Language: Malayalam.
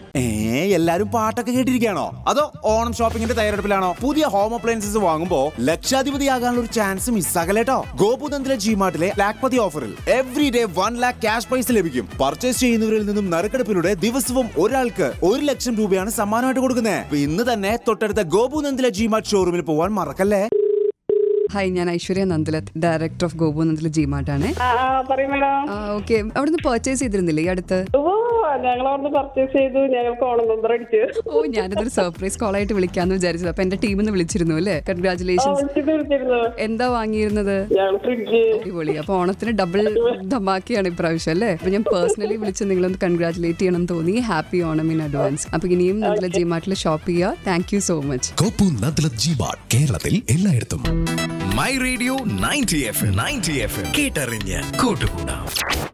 ഏ എല്ലാരും പാട്ടൊക്കെ കേട്ടിരിക്കുകയാണോ അതോ ഓണം ഷോപ്പിംഗിന്റെ തയ്യാറെടുപ്പിലാണോ പുതിയ ഹോം അപ്ലയൻസസ് വാങ്ങുമ്പോ ലക്ഷാധിപതിയാകാനുള്ള ഒരു ചാൻസ് മിസ്സാകലേട്ടോ ഗോപുനന്ദിലെ ജിമാർട്ടിലെ ലാക്പതി ഓഫറിൽ every day one lakh cash prize ലഭിക്കും പർച്ചേസ് ചെയ്യുന്നവരിൽ നിന്നും നറുക്കെടുപ്പിലൂടെ ദിവസവും ഒരാൾക്ക് ഒരു ലക്ഷം രൂപയാണ് സമ്മാനമായിട്ട് കൊടുക്കുന്നത് ഇന്ന് തന്നെ തൊട്ടടുത്ത ഗോപുനന്ദിലെ ജിമാർട്ട് ഷോറൂമിൽ പോവാൻ മറക്കല്ലേ ഹായ് ഞാൻ ഐശ്വര്യ നന്ദലത്ത് ഡയറക്ടർ ഓഫ് ഗോപു നന്ദല ജിമാർട്ടാണ് ആ ആ, പറയൂ മാഡം ആ ഓക്കെ അവിടുന്ന് പർച്ചേസ് ചെയ്തിരുന്നില്ലേ ഈ അടുത്ത് ഓ ഞങ്ങൾ അവിടുന്ന് പർച്ചേസ് ചെയ്തു ഞങ്ങൾക്ക് ഓണം നമ്പർ അടിച്ചു ഓ ഞാനിതൊരു സർപ്രൈസ് കോൾ ആയിട്ട് വിളിക്കാന്ന് വിചാരിച്ചത് അപ്പൊ എന്റെ ടീമിൽ നിന്ന് വിളിച്ചിരുന്നു അല്ലേ ആ, കൺഗ്രാചുലേഷൻസ് വിളിച്ചിട്ട് വിളിച്ചിരുന്നു എന്താ വാങ്ങിയിരുന്നത് ഞങ്ങൾ ഫ്രിഡ്ജ് അടിപൊളി അപ്പൊ ഓണത്തിന് ഡബിൾ ധമാക്കിയാണ് ഇപ്രാവശ്യം അല്ലേ അപ്പൊ ഞാൻ പേഴ്സണലി വിളിച്ച് നിങ്ങളൊന്ന് കൺഗ്രാചുലേറ്റ് ചെയ്യണം എന്ന് തോന്നി ഹാപ്പി ഓണം ഇൻ അഡ്വാൻസ് അപ്പൊ ഇനിയും നന്ദല ജിമാർട്ടിൽ ഷോപ്പ് ചെയ്യുക thank you so much Gopu Nandilath GMart കേരളത്തിൽ എല്ലായിടത്തും my radio ninety F ninety F കേട്ടറിഞ്ഞ് കൂട്ടുകൂടാം